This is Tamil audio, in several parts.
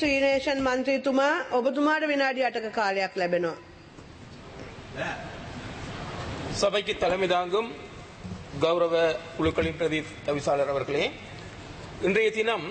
ශ්‍රීනේෂන් මන්ත්‍රීතුමා ඔබතුමාට විනාඩි අටක කාලයක් ලැබෙනවා. சபைக்கு தலைமை தாங்கும் கௌரவ குழுக்களின் பிரதி தவிசாளர் அவர்களே இன்றைய தினம்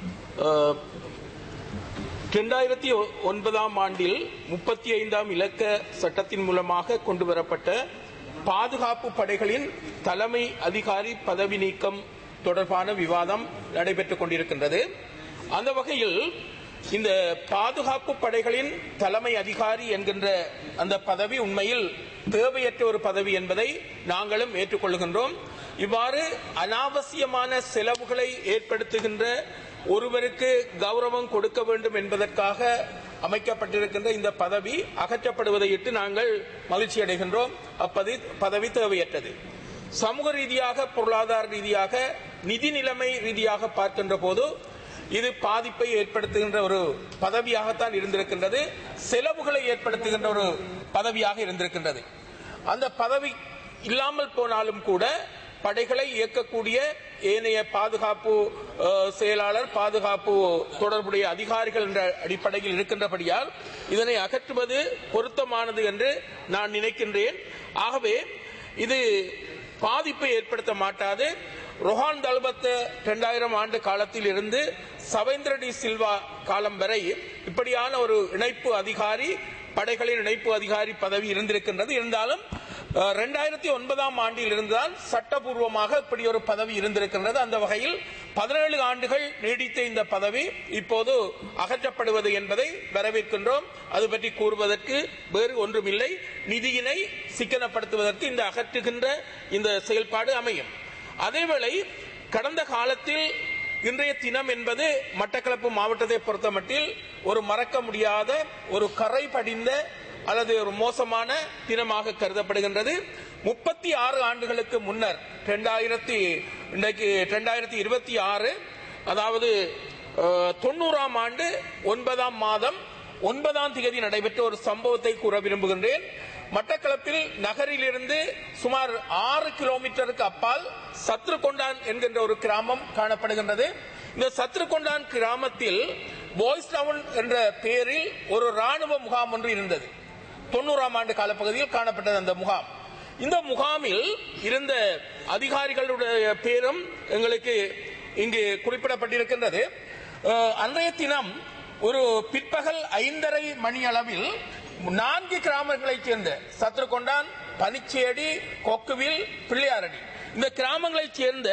இரண்டாயிரத்தி ஒன்பதாம் ஆண்டில் முப்பத்தி ஐந்தாம் இலக்க சட்டத்தின் மூலமாக கொண்டு வரப்பட்ட பாதுகாப்பு படைகளின் தலைமை அதிகாரி பதவி நீக்கம் தொடர்பான விவாதம் நடைபெற்றுக் கொண்டிருக்கின்றது அந்த வகையில் இந்த பாதுகாப்பு படைகளின் தலைமை அதிகாரி என்கின்ற அந்த பதவி உண்மையில் தேவையற்ற ஒரு பதவி என்பதை நாங்களும் ஏற்றுக்கொள்கின்றோம் இவ்வாறு அனாவசியமான செலவுகளை ஏற்படுத்துகின்ற ஒருவருக்கு கௌரவம் கொடுக்க வேண்டும் என்பதற்காக அமைக்கப்பட்டிருக்கின்ற இந்த பதவி அகற்றப்படுவதையிட்டு நாங்கள் மகிழ்ச்சி அடைகின்றோம் அப்பதி பதவி தேவையற்றது சமூக ரீதியாக பொருளாதார ரீதியாக நிதி நிலைமை ரீதியாக பார்க்கின்ற போது இது பாதிப்பை ஏற்படுத்துகின்ற ஒரு பதவியாகத்தான் இருந்திருக்கின்றது செலவுகளை ஏற்படுத்துகின்ற ஒரு பதவியாக இருந்திருக்கின்றது அந்த பதவி இல்லாமல் போனாலும் கூட படைகளை இயக்கக்கூடிய ஏனைய பாதுகாப்பு அஹ், செயலாளர் பாதுகாப்பு தொடர்புடைய அதிகாரிகள் என்ற அடிப்படையில் இருக்கின்றபடியால் இதனை அகற்றுவது பொருத்தமானது என்று நான் நினைக்கின்றேன் ஆகவே இது பாதிப்பை ஏற்படுத்த மாட்டாது ரொஹான் தல்பத் இரண்டாயிரம் ஆண்டு காலத்தில் இருந்து சவேந்திர டி சில்வா காலம் வரை இப்படியான ஒரு இணைப்பு அதிகாரி படைகளின் இணைப்பு அதிகாரி பதவி இருந்திருக்கின்றது இருந்தாலும் இரண்டாயிரத்தி ஒன்பதாம் ஆண்டில் இருந்துதான் சட்டபூர்வமாக இப்படி ஒரு பதவி இருந்திருக்கின்றது அந்த வகையில் பதினேழு ஆண்டுகள் நீடித்த இந்த பதவி இப்போது அகற்றப்படுவது என்பதை வரவேற்கின்றோம் அது பற்றி கூறுவதற்கு வேறு ஒன்றுமில்லை நிதியினை சிக்கனப்படுத்துவதற்கு இந்த அகற்றுகின்ற இந்த செயல்பாடு அமையும் அதேவேளை கடந்த காலத்தில் இன்றைய தினம் என்பது மட்டக்களப்பு மாவட்டத்தை பொறுத்தமட்டில் ஒரு மறக்க முடியாத ஒரு கரை படிந்த அல்லது ஒரு மோசமான தினமாக கருதப்படுகின்றது முப்பத்தி ஆறு ஆண்டுகளுக்கு முன்னர் இரண்டாயிரத்தி இன்றைக்கு இரண்டாயிரத்தி இருபத்தி ஆறு அதாவது அஹ், தொண்ணூறாம் ஆண்டு ஒன்பதாம் மாதம் ஒன்பதாம் தேதி நடைபெற்ற ஒரு சம்பவத்தை கூற விரும்புகின்றேன் மட்டக்களப்பில் நகரிலிருந்து சுமார் ஆறு கிலோமீட்டருக்கு அப்பால் சத்ருகொண்டான் என்கின்ற ஒரு கிராமம் காணப்படுகின்றது இந்த சத்ருகொண்டான் கிராமத்தில் பாய்ஸ் டவுன் என்ற பெயரில் ஒரு ராணுவ முகாம் ஒன்று இருந்தது தொண்ணூறாம் ஆண்டு காலப்பகுதியில் காணப்பட்டது அந்த முகாம் இந்த முகாமில் இருந்த அதிகாரிகளுடைய பேரும் எங்களுக்கு இங்கு குறிப்பிடப்பட்டிருக்கின்றது அஹ், அன்றைய தினம் ஒரு பிற்பகல் ஐந்தரை மணி அளவில் நான்கு கிராமங்களைச் சேர்ந்த சத்ருகொண்டான் பனிச்சேடி கொக்குவில் பிள்ளையாரடி இந்த கிராமங்களைச் சேர்ந்த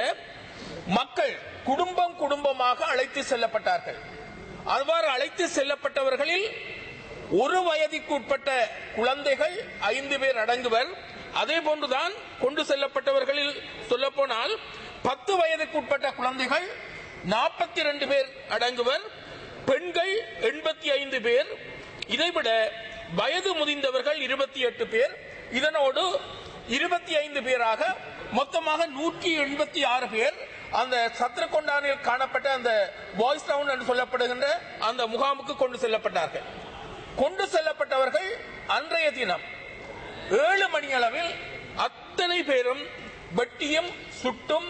மக்கள் குடும்பம் குடும்பமாக அழைத்து செல்லப்பட்டார்கள் அவ்வாறு அழைத்து செல்லப்பட்டவர்களில் ஒரு வயதிற்கு உட்பட்ட குழந்தைகள் ஐந்து பேர் அடங்குவர் அதே போன்றுதான் கொண்டு செல்லப்பட்டவர்களில் சொல்லப்போனால் பத்து வயதுக்கு உட்பட்ட குழந்தைகள் நாற்பத்தி ரெண்டு பேர் அடங்குவர் பெண்கள் எண்பத்தி ஐந்து பேர் இதைவிட வயது முதிர்ந்தவர்கள் இருபத்தி எட்டு பேர் இதனோடு இருபத்தி ஐந்து பேராக மொத்தமாக நூற்றி எண்பத்தி ஆறு பேர் அந்த சத்திரகொண்டானில் காணப்பட்ட அந்த பாய்ஸ் டவுன் என்று சொல்லப்படுகின்ற அந்த முகாமுக்கு கொண்டு செல்லப்பட்டார்கள் கொண்டு செல்லப்பட்டவர்கள் அன்றைய தினம் ஏழு மணி அளவில் அத்தனை பேரும் வெட்டியும் சுட்டும்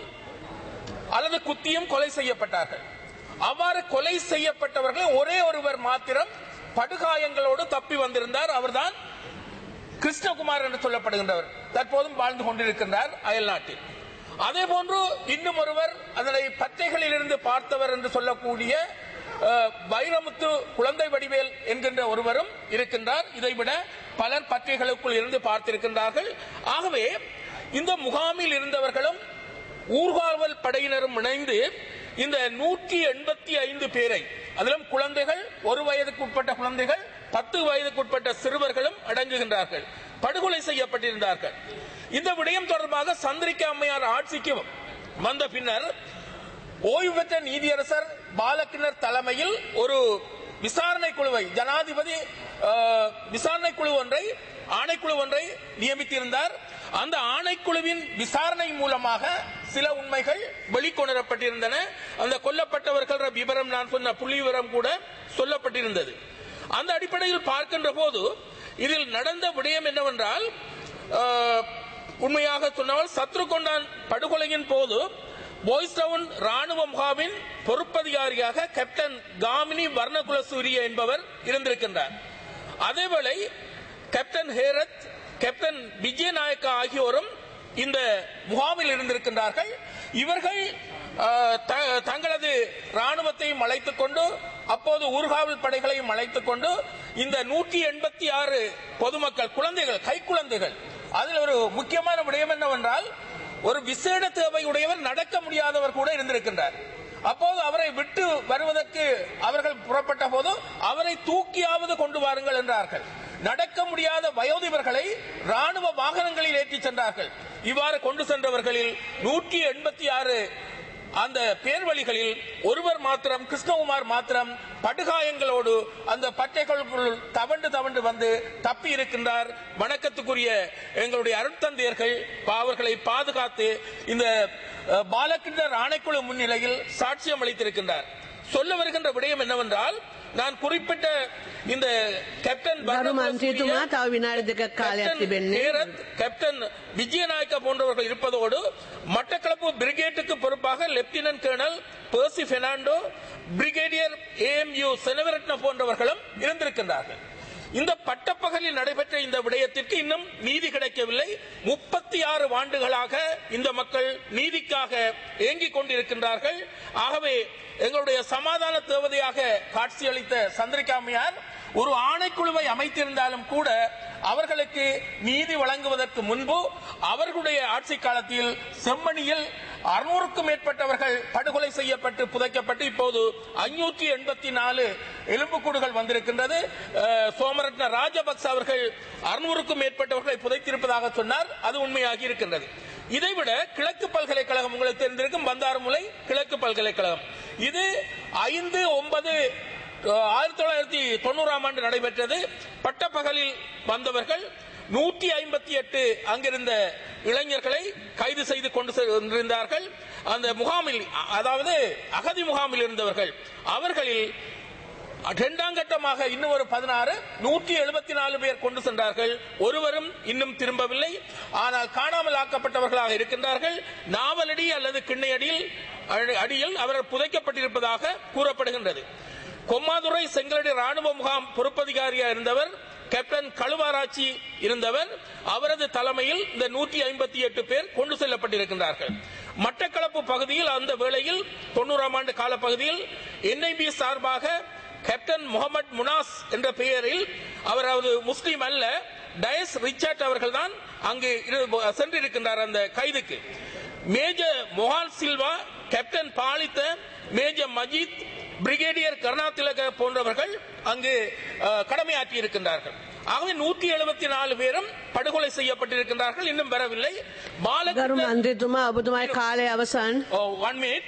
அல்லது குத்தியும் கொலை செய்யப்பட்டார்கள் அவ்வாறு கொலை செய்யப்பட்டவர்கள் ஒரே ஒருவர் மாத்திரம் படுகாயங்களோடு தப்பி வந்திருந்தார் அவர்தான் கிருஷ்ணகுமார் என்று சொல்லப்படுகின்றவர் தற்போதும் வாழ்ந்து கொண்டிருக்கின்றார் அயல் நாட்டில் அதே போன்று இன்னும் ஒருவர் அதனை பச்சைகளில் இருந்து பார்த்தவர் என்று சொல்லக்கூடிய அஹ், வைரமுத்து குழந்தை வடிவேல் என்கின்ற ஒருவரும் இருக்கின்றார் இதைவிட பலர் பச்சைகளுக்குள் இருந்து பார்த்திருக்கின்றார்கள் ஆகவே இந்த முகாமில் இருந்தவர்களும் ஊர்காவல் படையினரும் இணைந்து இந்த நூற்றி எண்பத்தி ஐந்து பேரை அதிலும் குழந்தைகள் ஒரு வயதுக்கு உட்பட்ட குழந்தைகள் பத்து வயதுக்கு உட்பட்ட சிறுவர்களும் அடங்குகின்றார்கள் படுகொலை செய்யப்பட்டிருந்தார்கள் இந்த விடயம் தொடர்பாக சந்திரிகா அம்மையார் ஆட்சிக்கு வந்த பின்னர் ஓய்வு பெற்ற நீதியரசர் பாலக்கிணர் தலைமையில் ஒரு விசாரணை குழுவை ஜனாதிபதி அஹ், விசாரணை குழு ஒன்றை ஆணைக்குழு ஒன்றை நியமித்திருந்தார் அந்த ஆணைக்குழுவின் விசாரணை மூலமாக சில உண்மைகள் வெளிக்கொணரப்பட்டிருந்தன அந்த கொல்லப்பட்டவர்கள் விவரம் நான் சொன்ன புள்ளி விவரம் கூட சொல்லப்பட்டிருந்தது அந்த அடிப்படையில் பார்க்கின்ற போது இதில் நடந்த விடயம் என்னவென்றால் அஹ், உண்மையாக சொன்னால் சத்ருகொண்டான் படுகொலையின் போது பாய்ஸ் டவுன் ராணுவ முகாமின் பொறுப்பதிகாரியாக கேப்டன் காமினி வர்ணகுலசூரிய என்பவர் இருந்திருக்கின்றார் அதேவேளை கேப்டன் ஹேரத் கேப்டன் விஜயநாயக்கா ஆகியோரும் இந்த முகாமில் இருந்திருக்கின்றார்கள் இவர்கள் அஹ், த- தங்களது ராணுவத்தையும் அழைத்துக் கொண்டு அப்போது ஊர்காவல் படைகளையும் அழைத்துக் கொண்டு இந்த நூற்றி எண்பத்தி ஆறு பொதுமக்கள் குழந்தைகள் கை குழந்தைகள் அதில் ஒரு முக்கியமான விடயம் என்னவென்றால் ஒரு விசேட தேவையுடையவர் நடக்க முடியாதவர் கூட இருந்திருக்கின்றார் அப்போது அவரை விட்டு வருவதற்கு அவர்கள் புறப்பட்ட போது அவரை தூக்கியாவது கொண்டு வாருங்கள் என்றார்கள் நடக்க முடியாத வயோதிபர்களை ராணுவ வாகனங்களில் ஏற்றிச் சென்றார்கள் இவ்வாறு கொண்டு சென்றவர்களில் நூற்றி எண்பத்தி ஆறு அந்த பேர்வழிகளில் ஒருவர் மாத்திரம் கிருஷ்ணகுமார் மாத்திரம் படுகாயங்களோடு அந்த பட்டைகளுக்குள் தவண்டு தவண்டு வந்து தப்பி இருக்கின்றார் வணக்கத்துக்குரிய எங்களுடைய அருட்தந்தையர்கள் பா- அவர்களை பாதுகாத்து இந்த அஹ், பாலகிருஷ்ணர் ஆணைக்குழு முன்னிலையில் சாட்சியம் அளித்திருக்கின்றார் சொல்ல வருகின்ற விடயம் என்னவென்றால் நான் குறிப்பிட்ட இந்த கேப்டன் ගරු பர்ணகுலசூரிய, මන්ත්‍රීතුමා තව විනාඩි දෙකක් කාලයක් கேப்டன் තිබෙන්නේ. ஹேரத், கேப்டன் விஜயநாயக்க போன்றவர்கள் இருப்பதோடு மட்டக்களப்பு பிரிகேட்டுக்கு பொறுப்பாக lieutenant colonel Percy Fernando brigadier AMU Seneviratne போன்றவர்களும் இருந்திருக்கின்றார்கள் இந்த பட்டப்பகலில் நடைபெற்ற இந்த விடயத்திற்கு இன்னும் நீதி கிடைக்கவில்லை முப்பத்தி ஆறு ஆண்டுகளாக இந்த மக்கள் நீதிக்காக ஏங்கிக் கொண்டிருக்கின்றார்கள் ஆகவே எங்களுடைய சமாதான தேவதையாக காட்சியளித்த சந்திரிகாமியார் ஒரு ஆணைக்குழுவை அமைத்திருந்தாலும் கூட அவர்களுக்கு நீதி வழங்குவதற்கு முன்பு அவர்களுடைய ஆட்சி காலத்தில் செம்மணியில் அறுநூறுக்கும் மேற்பட்டவர்கள் படுகொலை செய்யப்பட்டு புதைக்கப்பட்டு இப்போது ஐநூற்றி எண்பத்தி நாலு எலும்புக்கூடுகள் வந்திருக்கின்றது அஹ், சோமரட்ன ராஜபக்ச அவர்கள் அறுநூறுக்கும் மேற்பட்டவர்களை புதைத்திருப்பதாக சொன்னார் அது உண்மையாகி இருக்கின்றது இதைவிட கிழக்கு பல்கலைக்கழகம் உங்களுக்கு தெரிந்திருக்கும் பந்தாரமுலை கிழக்கு பல்கலைக்கழகம் இது ஐந்து ஒன்பது அஹ், ஆயிரத்தி தொள்ளாயிரத்தி தொண்ணூறாம் ஆண்டு நடைபெற்றது பட்டப்பகலில் வந்தவர்கள் நூற்றி ஐம்பத்தி எட்டு அங்கிருந்த இளைஞர்களை கைது செய்து கொண்டு சென்றிருந்தார்கள் அந்த முகாமில் அ- அதாவது அகதி முகாமில் இருந்தவர்கள் அவர்களில் இரண்டாம் கட்டமாக இன்னும் ஒரு பதினாறு நூற்றி எழுபத்தி நாலு பேர் கொண்டு சென்றார்கள் ஒருவரும் இன்னும் திரும்பவில்லை ஆனால் காணாமல் ஆக்கப்பட்டவர்களாக இருக்கின்றார்கள் நாவலடி அல்லது கிண்ணையடியில் அடி- அடியில் அவர்கள் புதைக்கப்பட்டிருப்பதாக கூறப்படுகின்றது கொம்மாதுரை செங்கலடி ராணுவ முகாம் பொறுப்பதிகாரியா இருந்தவர் கேப்டன் கழுவாராய்ச்சி இருந்தவர் அவரது தலைமையில் இந்த நூற்றி ஐம்பத்தி எட்டு பேர் கொண்டு செல்லப்பட்டிருக்கின்றார்கள் மட்டக்களப்பு பகுதியில் அந்த வேளையில் தொண்ணூறாம் ஆண்டு காலப்பகுதியில் என்ஐபி சார்பாக கேப்டன் முகமது முனாஸ் என்ற பெயரில் அவர் அவர் முஸ்லீம் அல்ல டயஸ் ரிச்சர்ட் அவர்கள் தான் அங்கு இரு- சென்றிருக்கின்றார் அந்த கைதுக்கு major Mohal Silva captain Palitha major Majid brigadier Karunathilaka போன்றவர்கள் அங்கு அஹ், கடமையாற்றி இருக்கின்றார்கள் ஆகவே நூற்றி எழுபத்தி நாலு பேரும் படுகொலை செய்யப்பட்டிருக்கின்றார்கள் இன்னும் வரவில்லை ගරු பாலகிருஷ்ண මන්ත්‍රීතුමා ඔබතුමායි කාලය අවසන්. ஒன் மினிட்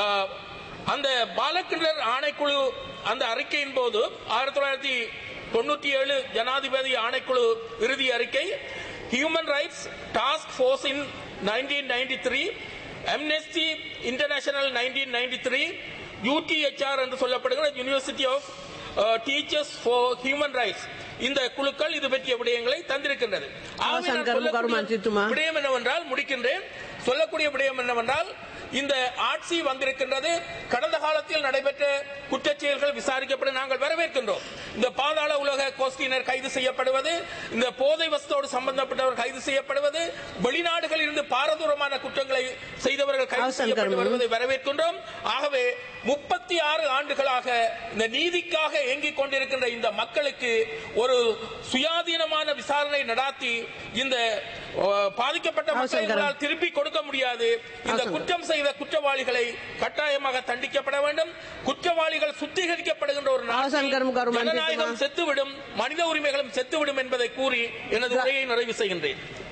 அந்த பாலக்கிண்டர் ஆணைக்குழு அந்த அறிக்கையின் போது ஆயிரத்தி தொள்ளாயிரத்தி தொண்ணூற்றி ஏழு ஜனாதிபதி ஆணைக்குழு இறுதி அறிக்கை human rights task force in nineteen ninety three amnesty international nineteen ninety three UTHR என்று சொல்லப்படுகிற university of teachers for human rights இந்த குழுக்கள் இது பற்றிய விடயங்களை தந்திருக்கின்றது ஆகவே நான் அவசரம் கரும் சொல்லக்கூடிய மன்றித்துமா. விடயம் என்னவென்றால் முடிக்கின்றேன் சொல்லக்கூடிய விடயம் என்னவென்றால் இந்த ஆட்சி வந்திருக்கின்றது கடந்த காலத்தில் நடைபெற்ற குற்றச் செயல்கள் விசாரிக்கப்பட நாங்கள் வரவேற்கின்றோம் இந்த பாதாள உலக கோஷ்டியினர் கைது செய்யப்படுவது இந்த போதை வஸ்தோடு சம்பந்தப்பட்டவர் கைது செய்யப்படுவது வெளிநாடுகளில் இருந்து பாரதூரமான குற்றங்களை செய்தவர்கள் கைது அவசரம் செய்யப்பட்டு கரும். வருவதை வரவேற்கின்றோம் ஆகவே முப்பத்தி ஆறு ஆண்டுகளாக இந்த நீதிக்காக ஏங்கிக் கொண்டிருக்கின்ற இந்த மக்களுக்கு ஒரு சுயாதீனமான விசாரணை நடாத்தி இந்த அஹ், பாதிக்கப்பட்ட அவசரம் மக்களை கரும். உங்களால் திருப்பி கொடுக்க முடியாது இந்த அவசரம் குற்றம் செய்த குற்றவாளிகளை கட்டாயமாக தண்டிக்கப்பட வேண்டும் குற்றவாளிகள் சுத்திகரிக்கப்படுகின்ற ஒரு அவசரம் கரும் நாட்டில் கரும் ஜனநாயகம் மன்றித்துமா. செத்துவிடும் மனித உரிமைகளும் செத்துவிடும் என்பதை கூறி எனது உரையை நிறைவு செய்கின்றேன்